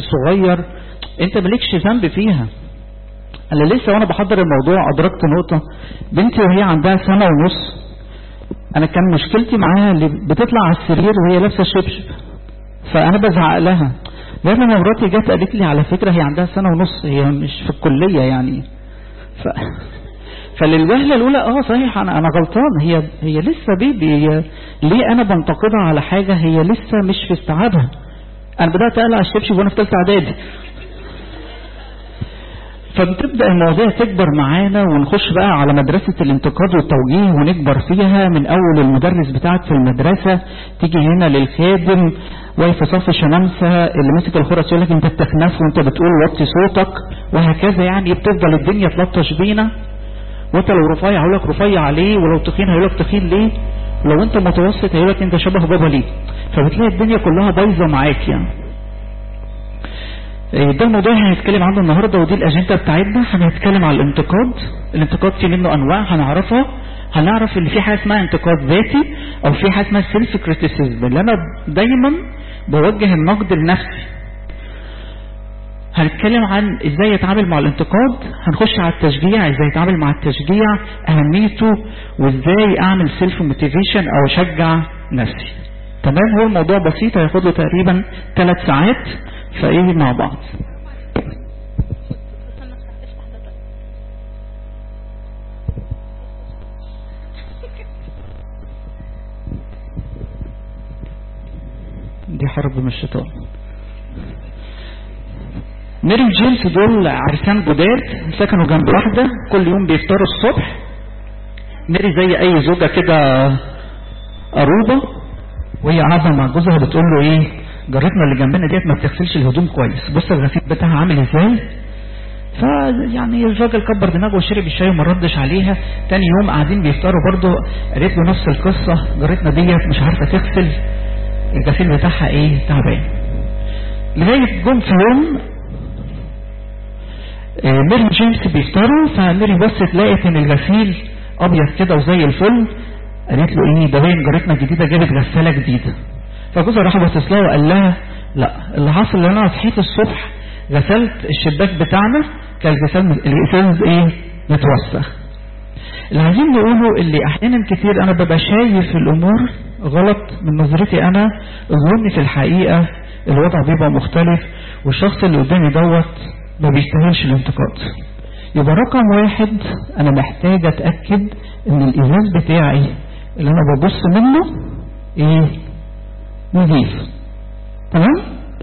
الصغير انت مالكش ذنب فيها انا لسه وانا بحضر الموضوع ادركت نقطة بنتي وهي عندها سنة ونص انا كان مشكلتي معاها اللي بتطلع على السرير وهي لابسة شبشب فانا بزعق لها لما مراتي جت قالت لي على فكرة هي عندها سنة ونص هي مش في الكلية يعني ف... فللوهلة الأولى اه صحيح أنا أنا غلطان هي هي لسه بيبي هي ليه أنا بنتقدها على حاجة هي لسه مش في استيعابها أنا بدأت أقلع الشبشب وأنا في ثالثة إعدادي فبتبدأ المواضيع تكبر معانا ونخش بقى على مدرسة الانتقاد والتوجيه ونكبر فيها من أول المدرس بتاعك في المدرسة تيجي هنا للخادم واقف في صف الشمامسة اللي ماسك الخرس يقول لك انت بتخنف وانت بتقول وطي صوتك وهكذا يعني بتفضل الدنيا تلطش بينا وانت لو رفيع هيقول لك رفيع عليه ولو تخين هيقول لك تخين ليه ولو انت متوسط هيقول لك انت شبه بابا ليه فبتلاقي الدنيا كلها بايظه معاك يعني ده الموضوع هنتكلم عنه النهاردة ودي الأجندة بتاعتنا هنتكلم على الانتقاد الانتقاد في منه أنواع هنعرفها هنعرف ان في حاجة اسمها انتقاد ذاتي او في حاجة اسمها سيلف كريتيسيزم اللي انا دايما بوجه النقد لنفسي هنتكلم عن ازاي يتعامل مع الانتقاد هنخش على التشجيع ازاي يتعامل مع التشجيع اهميته وازاي اعمل سيلف موتيفيشن او اشجع نفسي تمام هو الموضوع بسيط هياخد له تقريبا ثلاث ساعات فايه مع بعض دي حرب من الشيطان ميري وجيمس دول عرسان جداد سكنوا جنب واحدة كل يوم بيفطروا الصبح ميري زي اي زوجة كده قروبة وهي قاعدة مع جوزها بتقول له ايه جارتنا اللي جنبنا ديت ما بتغسلش الهدوم كويس بص الغسيل بتاعها عامل ازاي فيعني الراجل كبر دماغه وشرب الشاي وما ردش عليها تاني يوم قاعدين بيفطروا برضه قالت له نفس القصة جارتنا ديت مش عارفة تغسل الغسيل بتاعها ايه تعبان لغاية جم في يوم ميري جيمس بيفطروا فميري بصت لقيت ان الغسيل ابيض كده وزي الفل قالت له ايه ده باين جارتنا الجديده جابت غساله جديده فجوزها راح باصص لها وقال لها لا اللي حصل ان انا صحيت الصبح غسلت الشباك بتاعنا كان الغسال الازاز ايه متوسخ اللي عايزين نقوله اللي احيانا كتير انا ببقى شايف الامور غلط من نظرتي انا اظن في الحقيقه الوضع بيبقى مختلف والشخص اللي قدامي دوت ما بيستاهلش الانتقاد يبقى رقم واحد انا محتاج اتأكد ان الازاز بتاعي اللي انا ببص منه ايه نظيف تمام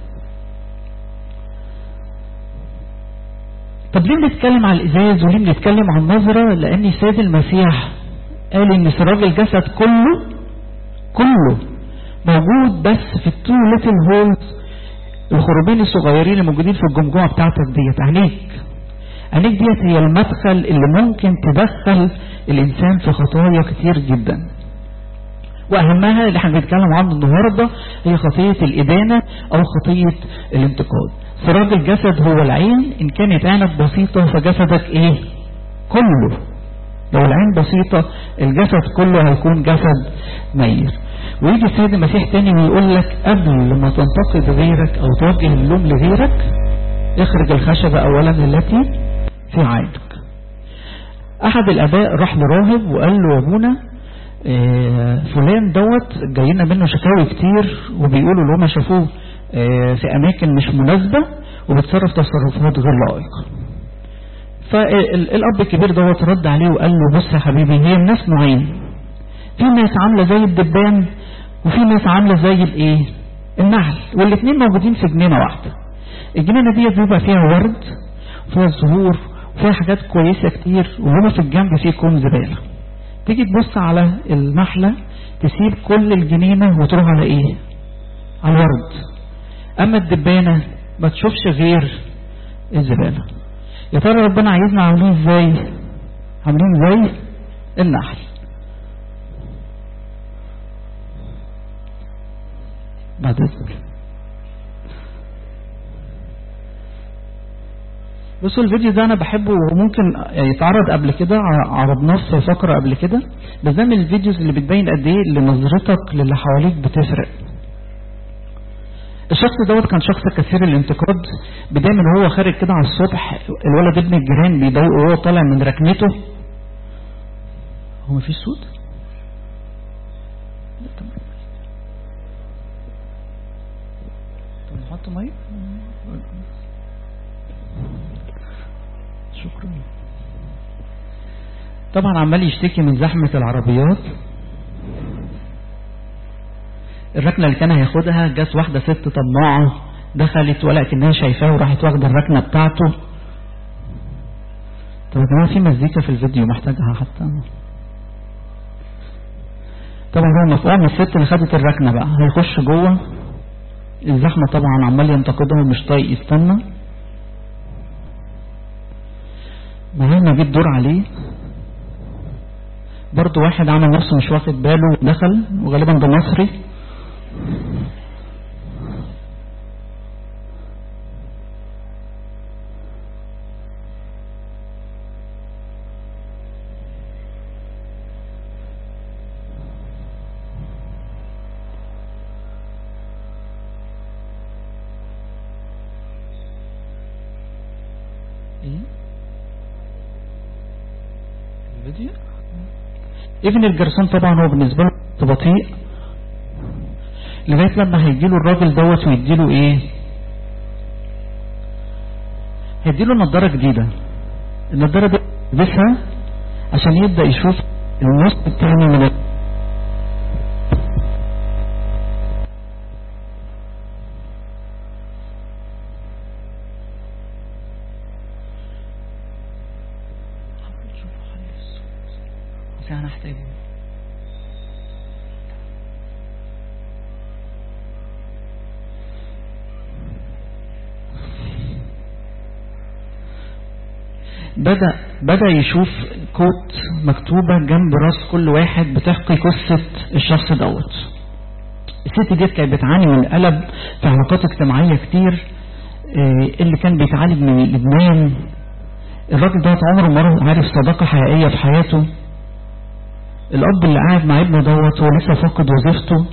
طب ليه بنتكلم على الازاز وليه بنتكلم عن النظرة لان سيد المسيح قال ان سراج الجسد كله كله موجود بس في التو ليتل هولز الخروبين الصغيرين الموجودين في الجمجمة بتاعتك ديت عينيك عينيك ديت هي المدخل اللي ممكن تدخل الإنسان في خطايا كتير جدا وأهمها اللي احنا بنتكلم عنه النهاردة هي خطية الإدانة أو خطية الانتقاد سراج الجسد هو العين إن كانت عينك بسيطة فجسدك إيه كله لو العين بسيطة الجسد كله هيكون جسد ميت ويجي السيد المسيح تاني ويقول لك قبل ما تنتقد غيرك او توجه اللوم لغيرك اخرج الخشبة اولا التي في عينك احد الاباء راح لراهب وقال له يا ابونا اه فلان دوت جاينا منه شكاوي كتير وبيقولوا له ما شافوه اه في اماكن مش مناسبة وبتصرف تصرفات غير لائقة فالاب الكبير دوت رد عليه وقال له بص يا حبيبي هي الناس نوعين في ناس عاملة زي الدبان وفي ناس عاملة زي الايه النحل والاثنين موجودين في جنينة واحدة الجنينة دي بيبقى فيها ورد وفيها زهور وفيها حاجات كويسة كتير وهنا في الجنب فيه كون زبالة تيجي تبص على النحلة تسيب كل الجنينة وتروح على ايه على الورد اما الدبانة ما تشوفش غير الزبالة يا ترى ربنا عايزنا عاملين ازاي عاملين زي النحل بعد اذنك بصوا الفيديو ده انا بحبه وممكن يتعرض قبل كده عرضناه في فقرة قبل كده بس ده من الفيديوز اللي بتبين قد ايه اللي نظرتك للي حواليك بتفرق الشخص دوت كان شخص كثير الانتقاد بداية من هو خارج كده على الصبح الولد ابن الجيران بيضايقه وهو طالع من ركنته هو مفيش صوت لا، طب طب نحط ميه شكرا طبعا عمال يشتكي من زحمة العربيات الركنة اللي كان هياخدها جت واحدة ست طماعة دخلت ولا كأنها شايفاه وراحت واخدة الركنة بتاعته طب يا جماعة في مزيكا في الفيديو محتاجها حتى طبعا هو مفهوم الست اللي خدت الركنة بقى هيخش جوه الزحمة طبعا عمال ينتقدها ومش طايق يستنى مهما جه الدور عليه برضه واحد عمل نفسه مش واخد باله دخل وغالبا ده مصري ايه الفيديو ابن الجرسون طبعا هو بالنسبة له بطيء لغاية لما هيجيله الراجل دوت ويديله ايه هيديله نظارة جديدة النظارة دي يلبسها عشان يبدأ يشوف النص التاني من ال... بس انا هحتاجه بدأ بدأ يشوف كوت مكتوبة جنب راس كل واحد بتحكي قصة الشخص دوت الست ديت كانت بتعاني من قلب في علاقات اجتماعية كتير آه، اللي كان بيتعالج من الإدمان الراجل دوت عمره ما عارف صداقة حقيقية في حياته الأب اللي قاعد مع ابنه دوت هو لسه فاقد وظيفته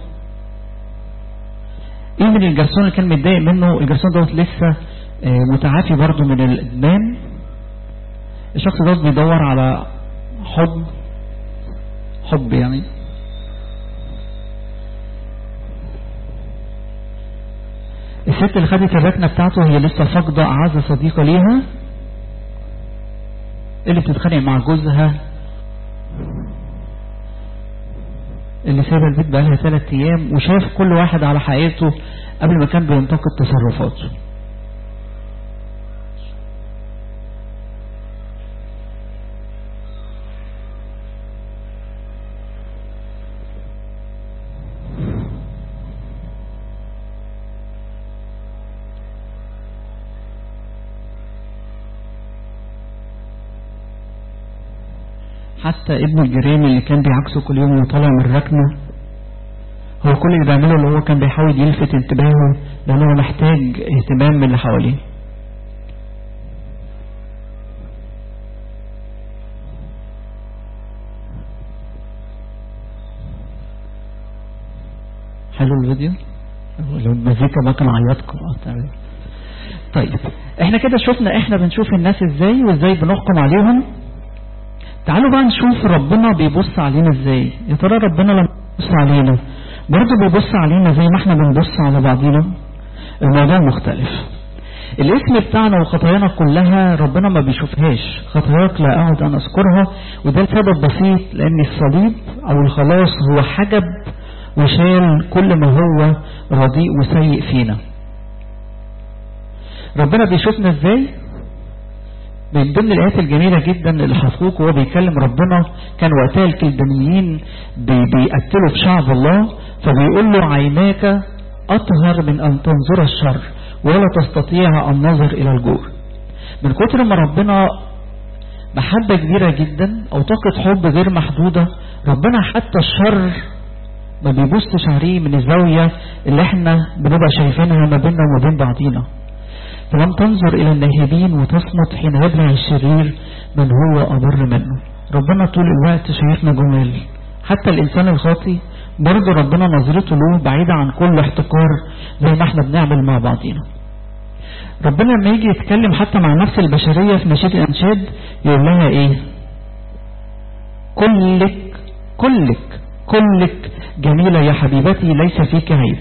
ابن الجرسون اللي كان متضايق منه الجرسون دوت لسه آه، متعافي برضه من الإدمان الشخص دوت بيدور على حب حب يعني الست اللي خدت الركنة بتاعته هي لسه فاقدة أعز صديقة ليها اللي بتتخانق مع جوزها اللي سايبه البيت بقالها ثلاث أيام وشاف كل واحد على حقيقته قبل ما كان بينتقد تصرفاته حتى ابن الجيران اللي كان بيعكسه كل يوم وطالع من الركنة هو كل اللي بيعمله اللي هو كان بيحاول يلفت انتباهه لأن هو محتاج اهتمام من اللي حواليه حلو الفيديو لو المزيكا ما كان عيطكم اه تمام طيب احنا كده شفنا احنا بنشوف الناس ازاي وازاي بنحكم عليهم تعالوا بقى نشوف ربنا بيبص علينا ازاي يا ترى ربنا لما بيبص علينا برضه بيبص علينا زي ما احنا بنبص على بعضينا الموضوع مختلف الاسم بتاعنا وخطايانا كلها ربنا ما بيشوفهاش خطاياك لا اقعد ان اذكرها وده لسبب بسيط لان الصليب او الخلاص هو حجب وشال كل ما هو رديء وسيء فينا ربنا بيشوفنا ازاي من ضمن الآيات الجميلة جدا اللي حفظوك وهو بيكلم ربنا كان وقتها الكلدانيين بي بيقتلوا في شعب الله فبيقول له عيناك أطهر من أن تنظر الشر ولا تستطيع النظر إلى الجور من كتر ما ربنا محبة كبيرة جدا أو طاقة حب غير محدودة ربنا حتى الشر ما بيبصش عليه من الزاوية اللي احنا بنبقى شايفينها ما بيننا وما بين بعضينا فلم تنظر إلى الناهبين وتصمت حين يبلع الشرير من هو أبر منه ربنا طول الوقت شايفنا جمال حتى الإنسان الخاطي برضه ربنا نظرته له بعيدة عن كل احتقار زي ما احنا بنعمل مع بعضينا ربنا لما يجي يتكلم حتى مع نفس البشرية في نشيد الأنشاد يقول لها ايه كلك كلك كلك جميلة يا حبيبتي ليس فيك عيب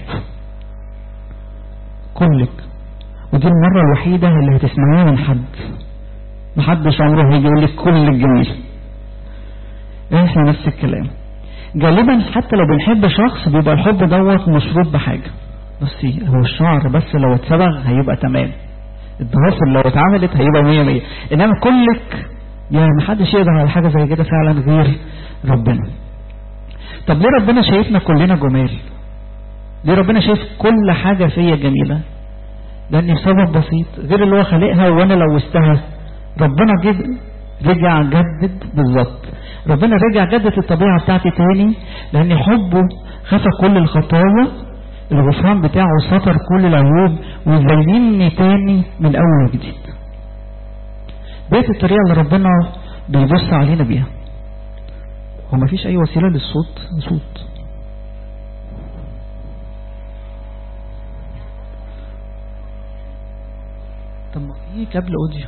كلك ودي المرة الوحيدة اللي هتسمعيها من حد محدش عمره هيجي يقول لك كلك جميل احنا نفس الكلام غالبا حتى لو بنحب شخص بيبقى الحب دوت مشروط بحاجة بس هو الشعر بس لو اتسبغ هيبقى تمام الضوافر لو اتعملت هيبقى مية مية انما كلك يعني محدش يقدر على حاجة زي كده فعلا غير ربنا طب ليه ربنا شايفنا كلنا جمال ليه ربنا شايف كل حاجة فيا جميلة لأن سبب بسيط غير اللي هو خلقها وأنا لوستها ربنا جد رجع جدد بالظبط ربنا رجع جدد الطبيعة بتاعتي تاني لأن حبه خفى كل الخطايا الغفران بتاعه سطر كل العيوب ويزينني تاني من أول وجديد ديت الطريقة اللي ربنا بيبص علينا بيها هو مفيش أي وسيلة للصوت صوت طب ما في كابل اوديو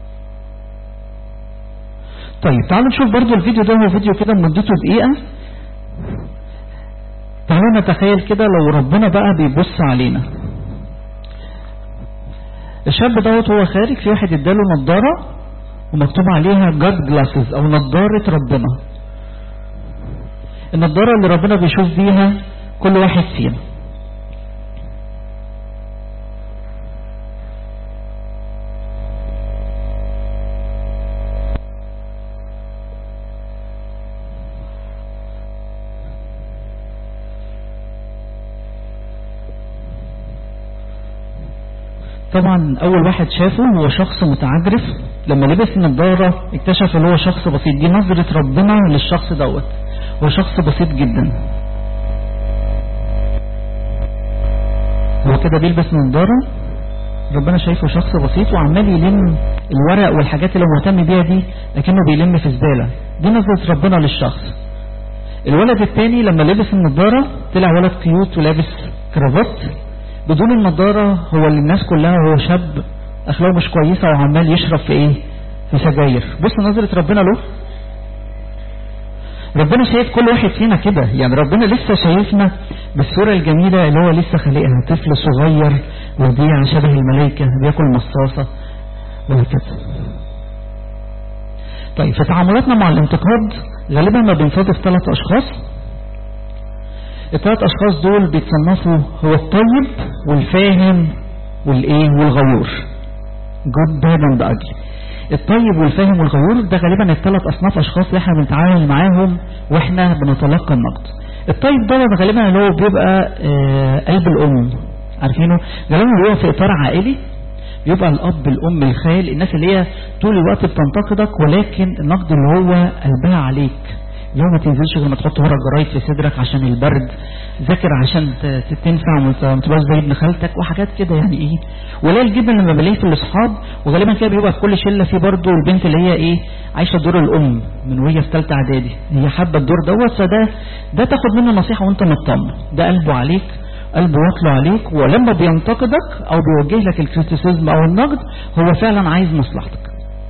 طيب تعالوا نشوف برضو الفيديو ده هو فيديو كده مدته دقيقة تعالوا نتخيل كده لو ربنا بقى بيبص علينا الشاب دوت هو خارج في واحد اداله نظارة ومكتوب عليها جاد جلاسز او نظارة ربنا النظارة اللي ربنا بيشوف بيها كل واحد فينا طبعا اول واحد شافه هو شخص متعجرف لما لبس النضارة اكتشف ان هو شخص بسيط دي نظرة ربنا للشخص دوت هو شخص بسيط جدا هو كده بيلبس نضارة ربنا شايفه شخص بسيط وعمال يلم الورق والحاجات اللي مهتم بيها دي لكنه بيلم في زبالة دي نظرة ربنا للشخص الولد التاني لما لبس النضارة طلع ولد كيوت ولابس كرافات بدون النضارة هو اللي الناس كلها هو شاب أخلاقه مش كويسة وعمال يشرب في إيه في سجاير بص نظرة ربنا له ربنا شايف كل واحد فينا كده يعني ربنا لسه شايفنا بالصورة الجميلة اللي هو لسه خلقها طفل صغير وديع شبه الملائكة بياكل مصاصة وهكذا طيب في تعاملاتنا مع الانتقاد غالبا ما بنصادف ثلاث أشخاص الثلاث أشخاص دول بيتصنفوا هو الطيب والفاهم والإيه والغيور good bad and ugly الطيب والفاهم والغيور ده غالبا الثلاث أصناف أشخاص اللي احنا بنتعامل معاهم واحنا بنتلقى النقد الطيب ده غالبا اللي هو بيبقى آه قلب الأم عارفينه غالبا بيبقى في إطار عائلي يبقى الأب الأم الخال الناس اللي هي طول الوقت بتنتقدك ولكن النقد اللي هو قلبها عليك اللي هو ما تنزلش غير ما تحط ورق جرايد في صدرك عشان البرد ذاكر عشان تنفع وما تبقاش زي ابن خالتك وحاجات كده يعني ايه قليل جدا لما بلاقيه في الاصحاب وغالبا كده بيبقى في كل شله في برضه البنت اللي هي ايه عايشه دور الام من وهي في ثالثه اعدادي هي حابه الدور دوت فده ده تاخد منه نصيحه وانت مطمن ده قلبه عليك قلبه واكله عليك ولما بينتقدك او بيوجه لك الكريتيسيزم او النقد هو فعلا عايز مصلحتك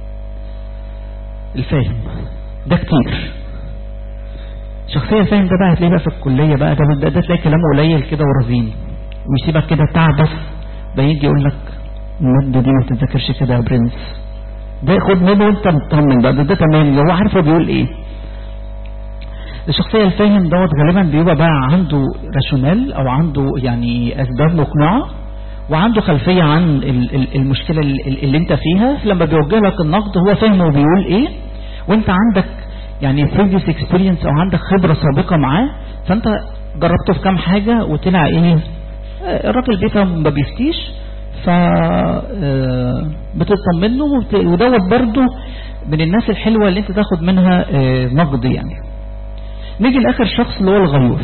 الفاهم ده كتير شخصية فاهم ده بقى هتلاقيه بقى في الكلية بقى ده, ده, ده تلاقي كلامه قليل كده ورزين ويسيبك كده تعبس ده يجي يقول لك المادة دي ما تتذكرش كده يا برنس ده خد منه وانت مطمن بقى ده, ده تمام هو عارف هو بيقول ايه الشخصية الفاهم دوت غالبا بيبقى بقى عنده راشونال او عنده يعني اسباب مقنعة وعنده خلفية عن المشكلة اللي انت فيها لما بيوجه لك النقد هو فاهم هو بيقول ايه وانت عندك يعني previous experience او عندك خبرة سابقة معاه فانت جربته في كام حاجة وطلع ايه الراجل بيفهم ما بيفتيش ف بتطمن له ودوت برضه من الناس الحلوة اللي انت تاخد منها نقد يعني نيجي لاخر شخص اللي هو الغيور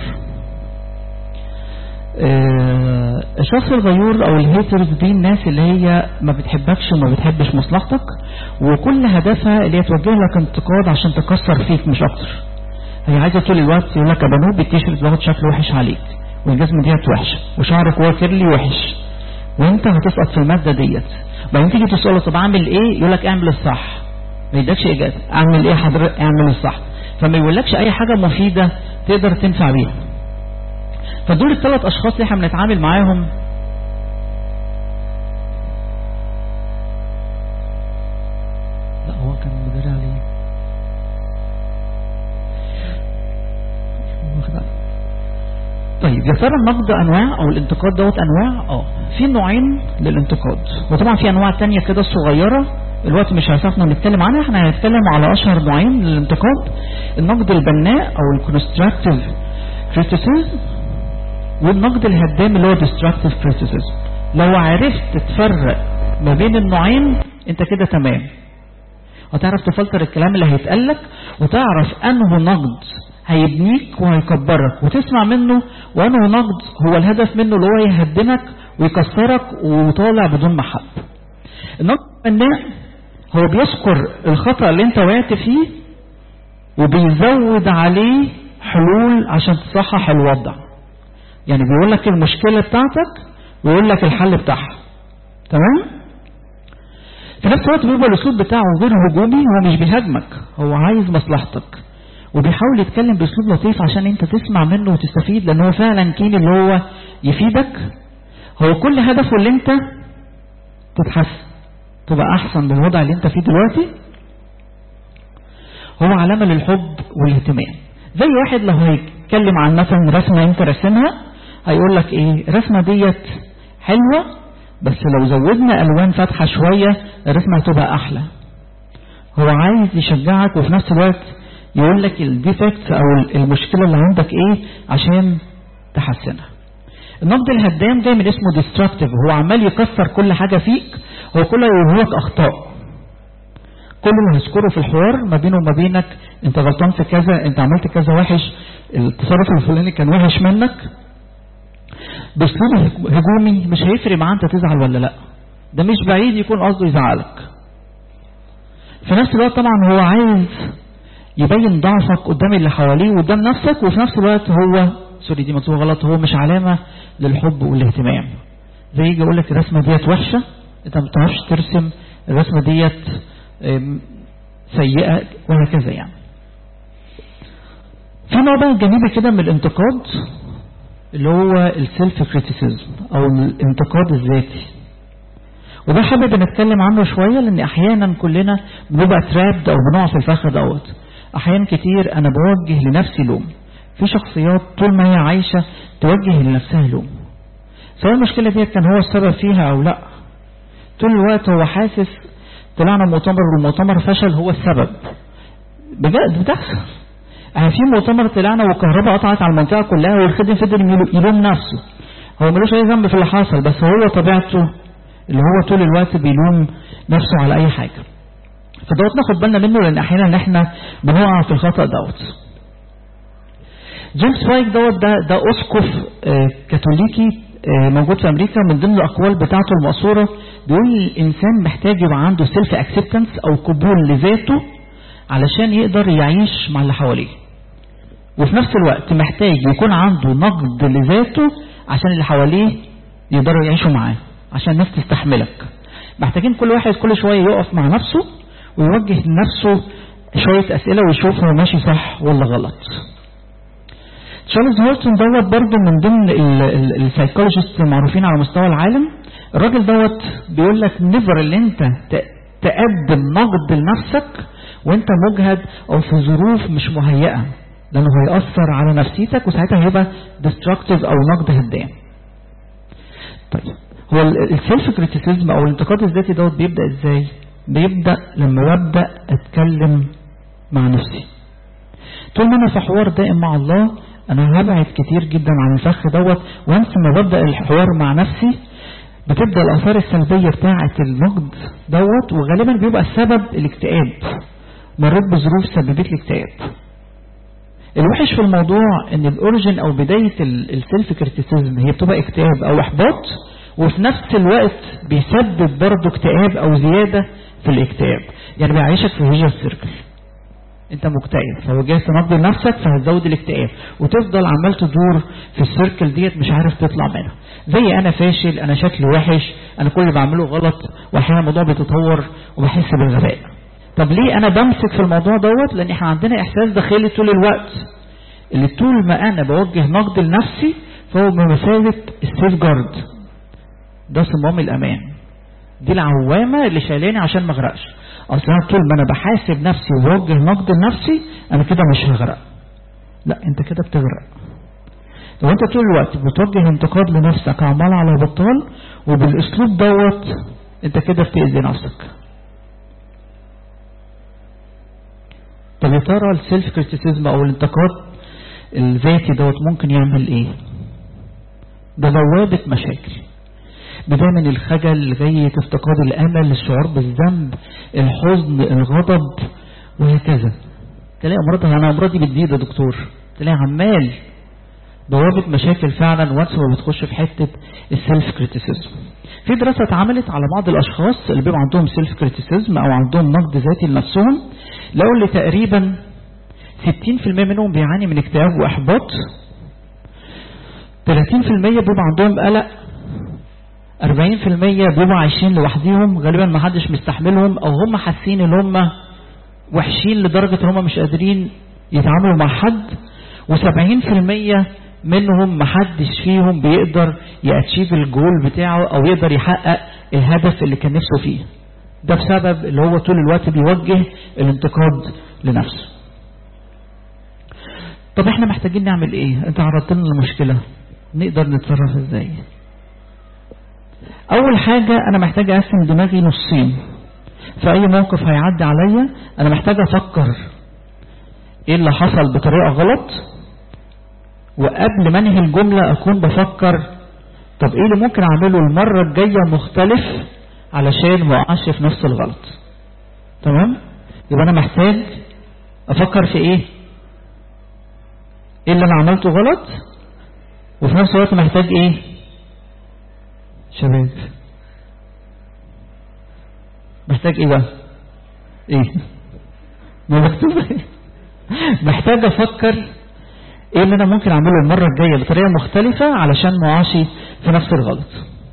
الشخص الغيور او الهيترز دي الناس اللي هي ما بتحبكش وما بتحبش مصلحتك وكل هدفها اللي هي توجه لك انتقاد عشان تكسر فيك مش اكتر هي عايزة طول الوقت يقول لك يا بنوب التيشيرت دوت شكله وحش عليك والجزمة ديت وحشة وشعرك هو كيرلي وحش وانت هتسقط في المادة ديت بعدين تيجي تسأله طب اعمل ايه يقول لك اعمل الصح ما يدكش اجازة اعمل ايه حضرتك اعمل الصح فما يقولكش اي حاجة مفيدة تقدر تنفع بيها فدول الثلاث اشخاص اللي احنا بنتعامل معاهم لا هو كان مدير عليه طيب يا ترى النقد انواع او الانتقاد دوت انواع اه في نوعين للانتقاد وطبعا في انواع تانية كده صغيرة الوقت مش هيسعفنا نتكلم عنها احنا هنتكلم على اشهر نوعين للانتقاد النقد البناء او الكونستراكتيف criticism والنقد الهدام اللي هو destructive criticism لو عرفت تفرق ما بين النوعين انت كده تمام هتعرف تفلتر الكلام اللي هيتقالك وتعرف انه نقد هيبنيك وهيكبرك وتسمع منه وانه نقد هو الهدف منه اللي هو يهدمك ويكسرك وطالع بدون محب النقد البناء هو بيذكر الخطأ اللي انت وقعت فيه وبيزود عليه حلول عشان تصحح الوضع يعني بيقول لك المشكلة بتاعتك ويقول لك الحل بتاعها تمام في نفس الوقت بيبقى الاسلوب بتاعه غير هجومي هو مش بيهاجمك هو عايز مصلحتك وبيحاول يتكلم باسلوب لطيف عشان انت تسمع منه وتستفيد لان هو فعلا كين اللي هو يفيدك هو كل هدفه اللي انت تتحسن تبقى احسن من الوضع اللي انت فيه دلوقتي هو علامة للحب والاهتمام زي واحد لو هيتكلم عن مثلا رسمة انت رسمها هيقول لك ايه الرسمة ديت حلوة بس لو زودنا الوان فاتحة شوية الرسمة هتبقى احلى هو عايز يشجعك وفي نفس الوقت يقول لك الديفكتس او المشكلة اللي عندك ايه عشان تحسنها النقد الهدام جاي من اسمه ديستراكتيف هو عمال يكسر كل حاجة فيك هو كله يقول لك اخطاء كل اللي هذكره في الحوار ما بينه وما بينك انت غلطان في كذا انت عملت كذا وحش التصرف الفلاني كان وحش منك باسلوب هجومي مش هيفرق معاه انت تزعل ولا لا ده مش بعيد يكون قصده يزعلك في نفس الوقت طبعا هو عايز يبين ضعفك قدام اللي حواليه وقدام نفسك وفي نفس الوقت هو سوري دي مكتوبه غلط هو مش علامة للحب والاهتمام زي يجي يقول لك الرسمة ديت وحشة انت ما بتعرفش ترسم الرسمة ديت سيئة وهكذا يعني في نوع بقى جانبي كده من الانتقاد اللي هو السيلف كريتيسيزم او الانتقاد الذاتي وده حابب نتكلم عنه شوية لان احيانا كلنا بنبقى ترابد او بنقع في الفخ دوت احيانا كتير انا بوجه لنفسي لوم في شخصيات طول ما هي عايشة توجه لنفسها لوم سواء المشكلة دي كان هو السبب فيها او لا طول الوقت هو حاسس طلعنا مؤتمر والمؤتمر فشل هو السبب بجد بتحصل اه في مؤتمر طلعنا والكهرباء قطعت على المنطقة كلها والخدم فضل يلوم نفسه هو ملوش اي ذنب في اللي حصل بس هو طبيعته اللي هو طول الوقت بيلوم نفسه على اي حاجة فدوت ناخد بالنا منه لان احيانا ان احنا بنقع في الخطأ دوت جيمس فايك دوت ده ده اسقف اه كاثوليكي اه موجود في امريكا من ضمن الاقوال بتاعته المأثورة بيقول الانسان محتاج يبقى عنده سيلف اكسبتنس او قبول لذاته علشان يقدر يعيش مع اللي حواليه وفي نفس الوقت محتاج يكون عنده نقد لذاته عشان اللي حواليه يقدروا يعيشوا معاه عشان الناس تستحملك محتاجين كل واحد كل شوية يقف مع نفسه ويوجه لنفسه شوية أسئلة ويشوف هو ماشي صح ولا غلط تشارلز هولتون دوت برضه من ضمن السايكولوجيست المعروفين على مستوى العالم الراجل دوت بيقول لك نيفر اللي انت تقدم نقد لنفسك وانت مجهد او في ظروف مش مهيئة لانه هيأثر على نفسيتك وساعتها هيبقى destructive او نقد هدام طيب هو السيلف كريتيسيزم او الانتقاد الذاتي دوت بيبدأ ازاي بيبدأ لما ببدأ اتكلم مع نفسي طول ما انا في حوار دائم مع الله انا هبعد كتير جدا عن الفخ دوت وانس ما ببدأ الحوار مع نفسي بتبدأ الآثار السلبية بتاعة النقد دوت وغالبا بيبقى السبب الاكتئاب مريت بظروف سببت لي اكتئاب الوحش في الموضوع ان الاوريجن او بداية السيلف كريتيسيزم هي بتبقى اكتئاب او احباط وفي نفس الوقت بيسبب برضه اكتئاب او زيادة في الاكتئاب يعني بيعيشك في هيجر سيركل انت مكتئب فواجهت نقد لنفسك فهتزود الاكتئاب وتفضل عمال تدور في السيركل ديت مش عارف تطلع منها زي انا فاشل انا شكلي وحش انا كل اللي بعمله غلط واحيانا الموضوع بيتطور وبحس بالغباء طب ليه انا بمسك في الموضوع دوت لان احنا عندنا احساس داخلي طول الوقت اللي طول ما انا بوجه نقد لنفسي فهو بمثابه السيف جارد ده صمام الامان دي العوامه اللي شايلاني عشان ما اغرقش اصلا طول ما انا بحاسب نفسي وبوجه نقد لنفسي انا كده مش هغرق لا انت كده بتغرق لو انت طول الوقت بتوجه انتقاد لنفسك عمال على بطال وبالاسلوب دوت انت كده بتأذي نفسك طب يا ترى السيلف كريتيسيزم او الانتقاد الذاتي دوت ممكن يعمل ايه ده بوابة مشاكل بداية من الخجل لغاية افتقاد الأمل الشعور بالذنب الحزن الغضب وهكذا تلاقي أمراضها أنا أمراضي بتزيد يا دكتور تلاقي عمال بوابة مشاكل فعلا وانس ما بتخش في حتة السيلف كريتيسيزم في دراسة اتعملت على بعض الأشخاص اللي بيبقى عندهم سيلف كريتيسيزم أو عندهم نقد ذاتي لنفسهم لقوا اللي تقريبا 60% منهم بيعاني من اكتئاب وإحباط 30% بيبقى عندهم قلق 40% بيبقوا عايشين لوحدهم غالبا ما حدش مستحملهم او هم حاسين ان هم وحشين لدرجة ان هم مش قادرين يتعاملوا مع حد و70% منهم ما حدش فيهم بيقدر يأتشيف الجول بتاعه او يقدر يحقق الهدف اللي كان نفسه فيه ده بسبب اللي هو طول الوقت بيوجه الانتقاد لنفسه طب احنا محتاجين نعمل ايه انت عرضت لنا المشكلة نقدر نتصرف ازاي اول حاجة انا محتاج اقسم دماغي نصين في اي موقف هيعدي عليا انا محتاج افكر ايه اللي حصل بطريقة غلط وقبل ما انهي الجملة اكون بفكر طب ايه اللي ممكن اعمله المرة الجاية مختلف علشان ما اقعش في نفس الغلط تمام يبقى انا محتاج افكر في ايه ايه اللي انا عملته غلط وفي نفس الوقت محتاج ايه شباب محتاج ايه بقى ايه ما مكتوب محتاج افكر ايه اللي انا ممكن اعمله المرة الجاية بطريقة مختلفة علشان ما اقعش في نفس الغلط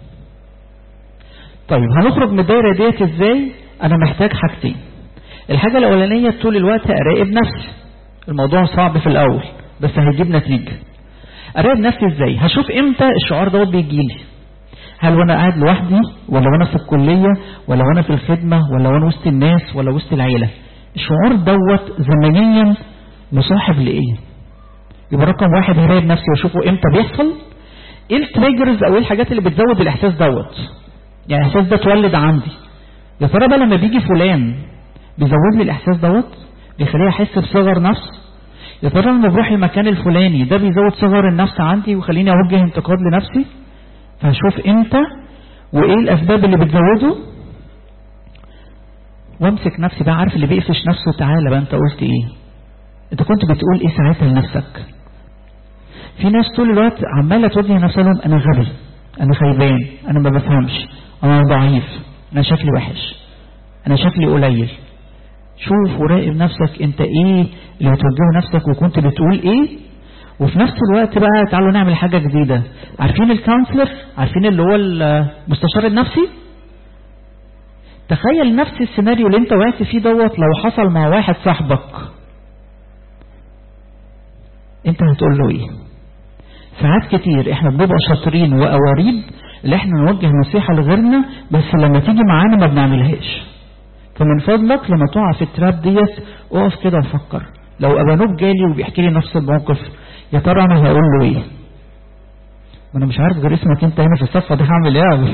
طيب هنخرج من الدايرة ديت ازاي انا محتاج حاجتين الحاجة الاولانية طول الوقت اراقب نفسي الموضوع صعب في الاول بس هيجيب نتيجة اراقب نفسي ازاي هشوف امتى الشعور دوت بيجيلي هل وانا قاعد لوحدي ولا وانا في الكلية ولا وانا في الخدمة ولا وانا وسط الناس ولا وسط العيلة الشعور دوت زمنيا مصاحب لايه يبقى رقم واحد هراقب نفسي واشوفه امتى بيحصل ايه التريجرز او ايه الحاجات اللي بتزود الاحساس دوت يعني الاحساس ده اتولد عندي يا ترى بقى لما بيجي فلان بيزود لي الاحساس دوت بيخليني احس بصغر نفس يا ترى لما بروح المكان الفلاني ده بيزود صغر النفس عندي ويخليني اوجه انتقاد لنفسي فهشوف امتى وايه الاسباب اللي بتزوده وامسك نفسي بقى عارف اللي بيقفش نفسه تعالى بقى انت قلت ايه انت كنت بتقول ايه ساعتها لنفسك في ناس طول الوقت عماله توجه نفسها لهم انا غبي انا خيبان انا ما بفهمش انا ضعيف انا شكلي وحش انا شكلي قليل شوف وراقب نفسك انت ايه اللي بتوجهه نفسك وكنت بتقول ايه وفي نفس الوقت بقى تعالوا نعمل حاجة جديدة عارفين الكونسلر عارفين اللي هو المستشار النفسي تخيل نفس السيناريو اللي انت وقعت فيه دوت لو حصل مع واحد صاحبك انت هتقول له ايه ساعات كتير احنا بنبقى شاطرين وقواريب اللي احنا نوجه نصيحة لغيرنا بس لما تيجي معانا ما بنعملهاش فمن فضلك لما تقع في التراب ديت اقف كده وفكر لو ابانوب جالي وبيحكي لي نفس الموقف يا ترى انا هقول له ايه ما انا مش عارف غير اسمك انت هنا في الصفه دي هعمل ايه أبي.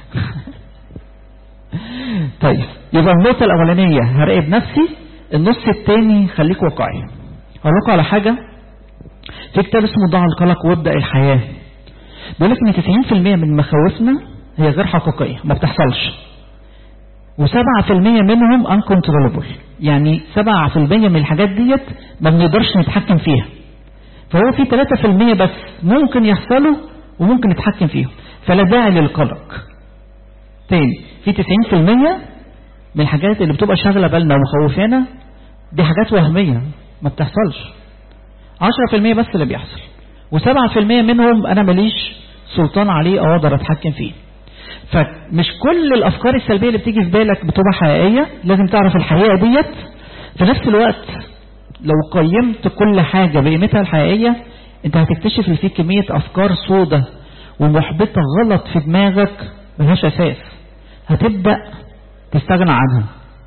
طيب يبقى النقطه الاولانيه هراقب نفسي النص الثاني خليك واقعي هقول لكم على حاجه في كتاب اسمه ضع القلق وابدا الحياه بيقول لك ان 90% من مخاوفنا هي غير حقيقيه ما بتحصلش و7% منهم uncontrollable يعني 7% من الحاجات ديت ما بنقدرش نتحكم فيها فهو في 3% بس ممكن يحصلوا وممكن نتحكم فيهم فلا داعي للقلق تاني في 90% من الحاجات اللي بتبقى شاغله بالنا ومخوفانا دي حاجات وهمية ما بتحصلش 10% بس اللي بيحصل و7% منهم انا ماليش سلطان عليه او اقدر اتحكم فيه فمش كل الافكار السلبية اللي بتيجي في بالك بتبقى حقيقية لازم تعرف الحقيقة ديت في نفس الوقت لو قيمت كل حاجة بقيمتها الحقيقية انت هتكتشف ان في كمية افكار سودة ومحبطة غلط في دماغك ملهاش اساس هتبدأ تستغنى عنها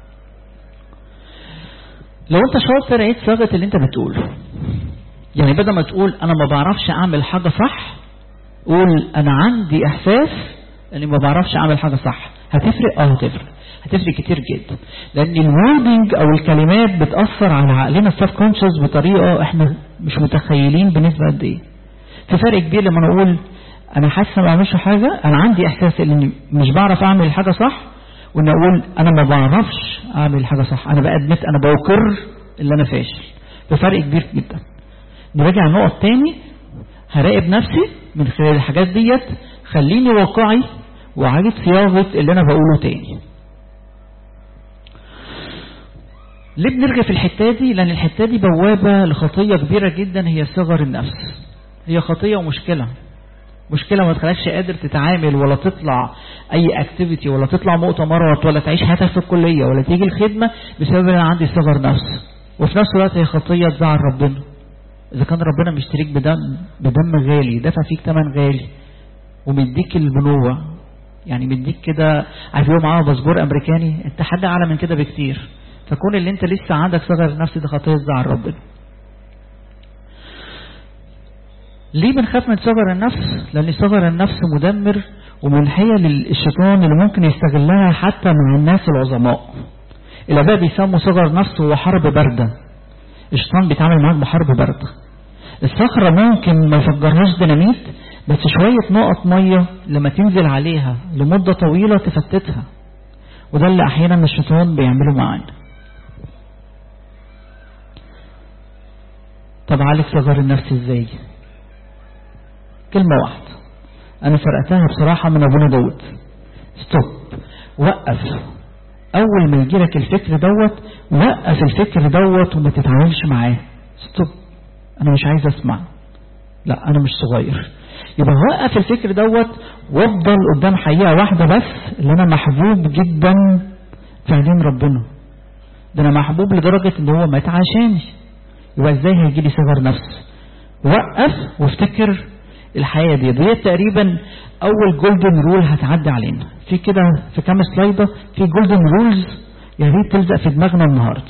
لو انت شاطر عيد صياغة اللي انت بتقوله يعني بدل ما تقول انا ما بعرفش اعمل حاجة صح قول انا عندي احساس اني ما بعرفش اعمل حاجة صح هتفرق اه هتفرق هتفرق كتير جدا لان الوردنج او الكلمات بتأثر على عقلنا السب كونشس بطريقة احنا مش متخيلين بنسبة قد ايه في فرق كبير لما انا اقول انا حاسس ما بعملش حاجة انا عندي احساس اني مش بعرف اعمل حاجة صح وان اقول انا ما بعرفش اعمل حاجة صح انا بأدمت انا بوقر اللي انا فاشل في فرق كبير جدا نراجع النقط تاني هراقب نفسي من خلال الحاجات ديت خليني واقعي وعيد صياغة اللي انا بقوله تاني ليه بنرجع في الحتة دي لان الحتة دي بوابة لخطية كبيرة جدا هي صغر النفس هي خطية ومشكلة مشكلة ما تخليكش قادر تتعامل ولا تطلع اي اكتيفيتي ولا تطلع مؤتمرات ولا تعيش حياتك في الكلية ولا تيجي الخدمة بسبب ان انا عندي صغر نفس وفي نفس الوقت هي خطية تزعل ربنا اذا كان ربنا مشتريك بدم بدم غالي دفع فيك ثمن غالي ومديك البنوة يعني مديك كده عارف يوم معاه باسبور امريكاني انت حد اعلى من كده بكتير فكون اللي انت لسه عندك صغر نفس دي خطية تزعل ربنا ليه بنخاف من صغر النفس لان صغر النفس مدمر ومنحية للشيطان اللي ممكن يستغلها حتى مع الناس العظماء الاباء بيسموا صغر نفس هو حرب باردة الشيطان بيتعامل معاك بحرب باردة الصخرة ممكن ما يفجرهاش ديناميت بس شوية نقط مية لما تنزل عليها لمدة طويلة تفتتها وده اللي احيانا الشيطان بيعمله معانا طب عالج صغر النفس ازاي كلمة واحدة انا فرقتها بصراحة من ابونا داود ستوب وقف اول ما يجيلك الفكر دوت وقف الفكر دوت وما تتعاملش معاه ستوب انا مش عايز اسمع لا انا مش صغير يبقى وقف الفكر دوت وافضل قدام حقيقة واحدة بس اللي انا محبوب جدا في عينين ربنا ده انا محبوب لدرجة ان هو مات عشاني يبقى ازاي هيجي لي صغر نفس وقف وافتكر الحياة دي دي تقريبا اول جولدن رول هتعدي علينا في كده في كام سلايدة في جولدن رولز يا ريت تلزق في دماغنا النهاردة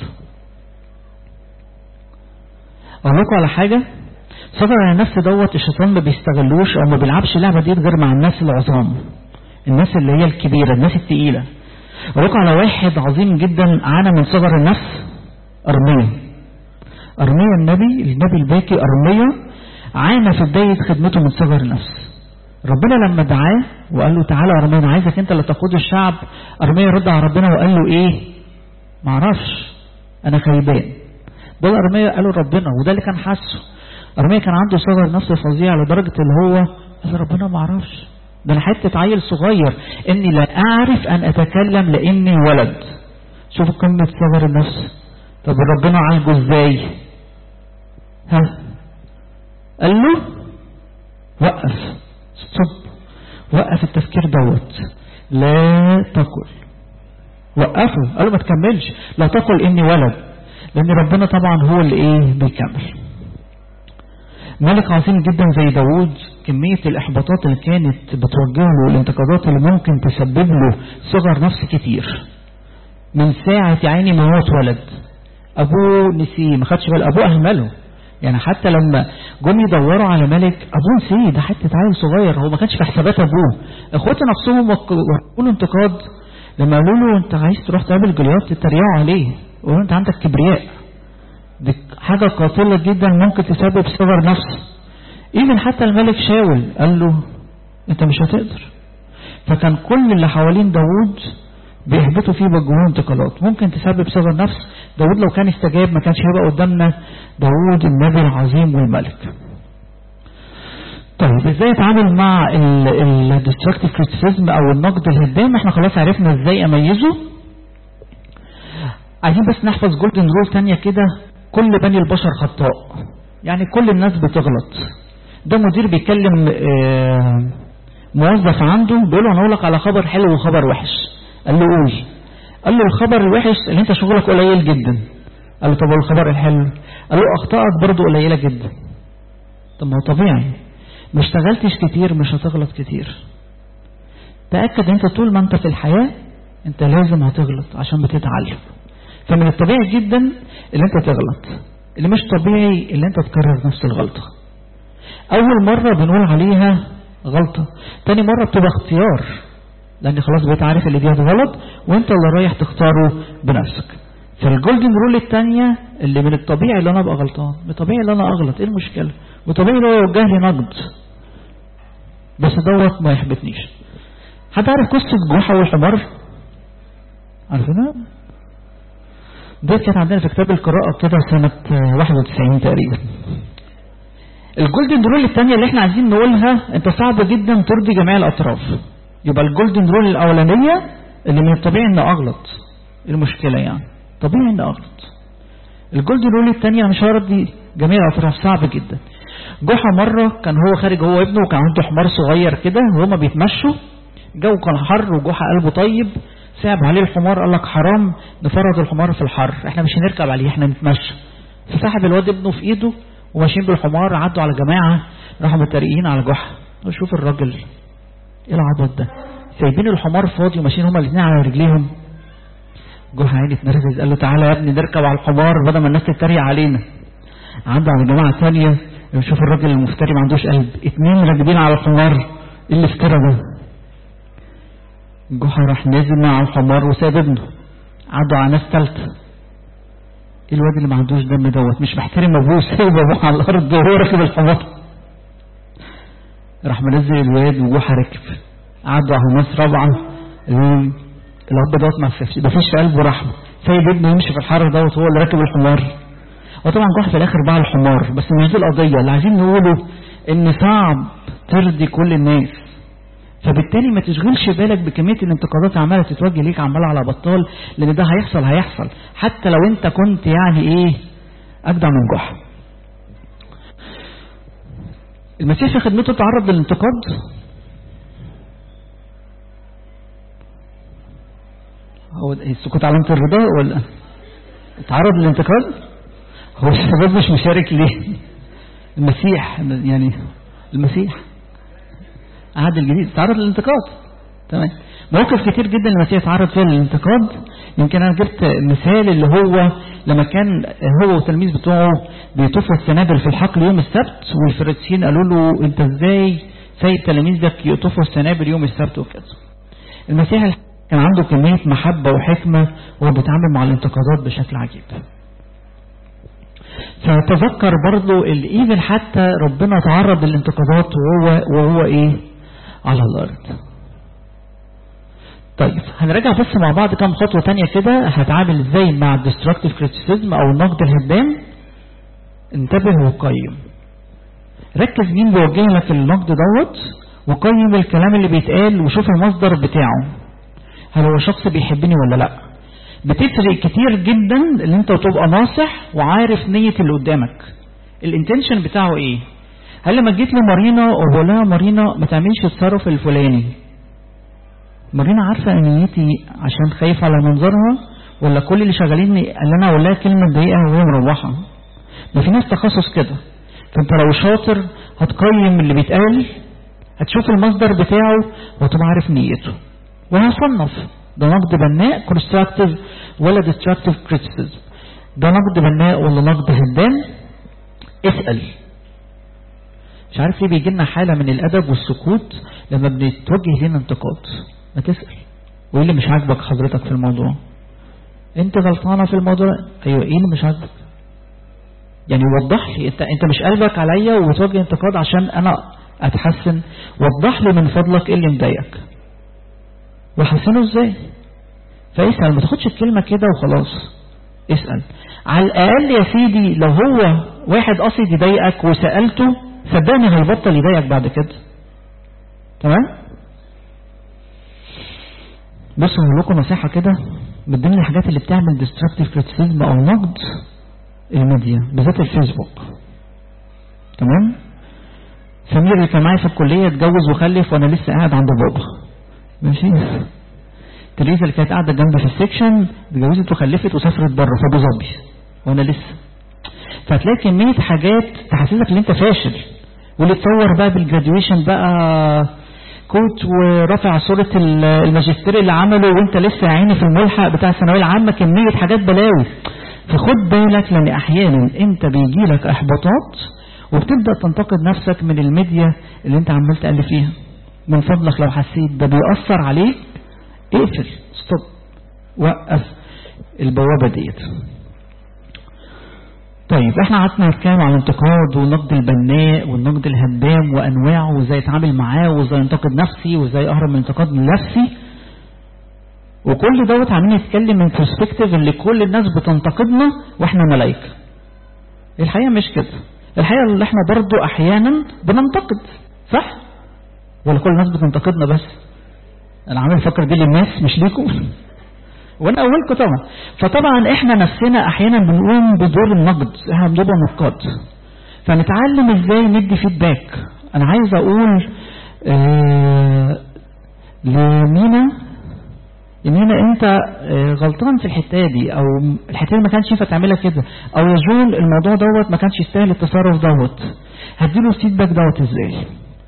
اقول لكم على حاجة صغر على النفس دوت الشيطان ما بيستغلوش او ما بيلعبش اللعبة دي غير مع الناس العظام الناس اللي هي الكبيرة الناس التقيلة اقول لكم على واحد عظيم جدا عانى من صغر النفس ارميا ارميا النبي النبي الباكي ارميا عانى في بداية خدمته من صغر النفس ربنا لما دعاه وقال له تعالى يا ارميا انا عايزك انت اللي تقود الشعب ارميا رد على ربنا وقال له ايه معرفش انا خيبان ده اللي ارميا قاله ربنا وده اللي كان حاسه ارميا كان عنده صغر نفس فظيع لدرجة اللي هو قال ربنا معرفش ده انا حتة عيل صغير اني لا اعرف ان اتكلم لاني ولد شوفوا قمة صغر النفس طب ربنا عالجه ازاي ها قال له وقف ستوب وقف التفكير دوت لا تقل وقفه قال له ما تكملش لا تقل اني ولد لان ربنا طبعا هو اللي ايه بيكمل ملك عظيم جدا زي داوود كمية الإحباطات اللي كانت بتوجه له والانتقادات اللي ممكن تسبب له صغر نفس كتير من ساعة عيني ما هو اتولد أبوه نسيه ما خدش باله أبوه أهمله يعني حتى لما جم يدوروا على ملك أبوه نسيه ده حتة عيل صغير هو ما كانش في حسابات أبوه إخواته نفسهم وقالوا انتقاد لما قالوا له أنت عايز تروح تقابل جوليات تتريقوا عليه وقالوا أنت عندك كبرياء دي حاجة قاتلة جدا ممكن تسبب صغر نفس ايفن حتى الملك شاول قال له انت مش هتقدر فكان كل اللي حوالين داود بيهبطوا فيه بجهود انتقالات ممكن تسبب صغر نفس داود لو كان استجاب ما كانش هيبقى قدامنا داود النبي العظيم والملك طيب ازاي اتعامل مع الديستركتيف كريتيسيزم او النقد الهدام احنا خلاص عرفنا ازاي اميزه عايزين بس نحفظ جولدن رول تانية كده كل بني البشر خطاء يعني كل الناس بتغلط ده مدير بيكلم آه، موظف عنده بيقول له انا اقول لك على خبر حلو وخبر وحش قال له قول قال له الخبر الوحش اللي انت شغلك قليل جدا قال له طب والخبر الحلو قال له اخطائك برضه قليله جدا طب ما هو طبيعي ما اشتغلتش كتير مش هتغلط كتير تأكد انت طول ما انت في الحياة انت لازم هتغلط عشان بتتعلم فمن الطبيعي جدا اللي انت تغلط اللي مش طبيعي اللي انت تكرر نفس الغلطة اول مرة بنقول عليها غلطة تاني مرة بتبقى اختيار لان خلاص بقيت عارف اللي دي غلط وانت اللي رايح تختاره بنفسك فالجولدن رول التانية اللي من الطبيعي اللي انا ابقى غلطان من الطبيعي اللي انا اغلط ايه المشكلة وطبيعي لو يوجه لي نقد بس دوت ما يحبطنيش حد عارف قصة جوحة والحمار عارفينها دي كانت عندنا في كتاب القراءة كده سنة 91 تقريبا الجولدن رول الثانية اللي احنا عايزين نقولها انت صعب جدا ترضي جميع الاطراف يبقى الجولدن رول الاولانية اللي من الطبيعي ان اغلط المشكلة يعني طبيعي ان اغلط الجولدن رول الثانية مش هرضي جميع الاطراف صعب جدا جحا مرة كان هو خارج هو وابنه وكان عنده حمار صغير كده وهما بيتمشوا جو كان حر وجحا قلبه طيب صعب عليه الحمار قال لك حرام نفرض الحمار في الحر احنا مش هنركب عليه احنا نتمشى فسحب الواد ابنه في ايده وماشيين بالحمار عدوا على جماعة راحوا متريقين على جحا شوف الراجل ايه العبط ده سايبين الحمار فاضي وماشيين هما الاثنين على رجليهم جحا عيني اتنرفز قال له تعالى يا ابني نركب على الحمار بدل ما الناس تتريق علينا عدوا على جماعة ثانية شوف الراجل المفتري ما عندوش قلب اتنين راكبين على الحمار ايه اللي افترى ده جحا راح نازل مع الحمار وساب ابنه عدوا على ناس ثالثه ايه الواد اللي ما عندوش دم دوت مش محترم ابوه سايب ابوه على الارض وهو راكب الحمار راح منزل الواد وجحا ركب عدوا على ناس رابعه الاب دوت ما فيش ما فيش في قلبه رحمه سايب ابنه يمشي في الحر دوت هو اللي راكب الحمار وطبعا جحا في الاخر باع الحمار بس مش دي القضيه اللي عايزين نقوله ان صعب ترضي كل الناس فبالتالي ما تشغلش بالك بكمية الانتقادات عمالة تتوجه ليك عمال على بطال لان ده هيحصل هيحصل حتى لو انت كنت يعني ايه اجدع من جحا المسيح في خدمته تعرض للانتقاد هو السكوت علامة الرضا ولا تعرض للانتقاد هو الشباب مش مشارك ليه المسيح يعني المسيح عهد الجديد تعرض للانتقاد تمام مواقف كتير جدا المسيح تعرض فيها للانتقاد يمكن انا جبت مثال اللي هو لما كان هو والتلميذ بتوعه بيطفوا السنابل في الحقل يوم السبت والفريسيين قالوا له انت ازاي سايب تلاميذك يطفوا السنابل يوم السبت وكذا المسيح كان عنده كمية محبة وحكمة وهو بيتعامل مع الانتقادات بشكل عجيب فتذكر برضو الايفن حتى ربنا تعرض للانتقادات وهو وهو ايه على الارض طيب هنراجع بس مع بعض كام خطوة تانية كده هتعامل ازاي مع الديستركتيف كريتيسيزم او النقد الهدام انتبه وقيم ركز مين بيوجه لك النقد دوت وقيم الكلام اللي بيتقال وشوف المصدر بتاعه هل هو شخص بيحبني ولا لا بتفرق كتير جدا ان انت تبقى ناصح وعارف نية اللي قدامك الانتنشن بتاعه ايه هل لما جيت لمارينا وبقول لها مارينا ما تعملش التصرف الفلاني مارينا عارفة ان نيتي عشان خايفة على منظرها ولا كل اللي شغالين اللي انا اقول لها كلمة تضايقها وهي مروحة ما في ناس تخصص كده فانت لو شاطر هتقيم اللي بيتقال هتشوف المصدر بتاعه وتبقى عارف نيته وهصنف ده نقد بناء constructive ولا destructive criticism ده نقد بناء ولا نقد هدام اسأل مش عارف ليه بيجي لنا حالة من الأدب والسكوت لما بنتوجه لنا انتقاد ما تسأل وايه اللي مش عاجبك حضرتك في الموضوع انت غلطانة في الموضوع ايوه ايه اللي مش عاجبك يعني وضح لي انت انت مش قلبك عليا وتوجه انتقاد عشان انا اتحسن وضح لي من فضلك ايه اللي مضايقك وحسنه ازاي فاسأل ما تاخدش الكلمة كده وخلاص اسأل على الأقل يا سيدي لو هو واحد قصد يضايقك وسألته صدقني هيبطل يضايقك بعد كده تمام بص هقول لكم نصيحة كده من ضمن الحاجات اللي بتعمل ديستركتيف كريتيسيزم او نقد الميديا بالذات الفيسبوك تمام سمير اللي كان معايا في الكليه اتجوز وخلف وانا لسه قاعد عند بابا ماشي تريزا اللي كانت قاعده جنبي في السكشن اتجوزت وخلفت وسافرت بره في ابو ظبي وانا لسه فهتلاقي كميه حاجات تحسسك ان انت فاشل واللي تصور بقى بالجراديويشن بقى كوت ورافع صورة الماجستير اللي عمله وانت لسه عيني في الملحق بتاع الثانوية العامة كمية حاجات بلاوي فخد بالك لان احيانا انت بيجيلك احباطات وبتبدأ تنتقد نفسك من الميديا اللي انت عمال تقلب فيها من فضلك لو حسيت ده بيأثر عليك اقفل ستوب وقف البوابة ديت طيب احنا قعدنا نتكلم عن الانتقاد والنقد البناء والنقد الهدام وانواعه وازاي اتعامل معاه وازاي انتقد نفسي وازاي اهرب من الانتقاد من نفسي وكل دوت عمالين نتكلم من برسبكتيف اللي كل الناس بتنتقدنا واحنا ملايكه الحقيقه مش كده الحقيقه اللي احنا برضو احيانا بننتقد صح ولا كل الناس بتنتقدنا بس انا عامل فكر دي للناس مش ليكم وانا اولكم طبعا فطبعا احنا نفسنا احيانا بنقوم بدور النقد احنا بنبقى نقاد فنتعلم ازاي ندي فيدباك انا عايز اقول آه لمينا مينا انت آه غلطان في الحته دي او الحته دي ما كانش ينفع تعملها كده او يا جون الموضوع دوت ما كانش يستاهل التصرف دوت هديله الفيدباك دوت ازاي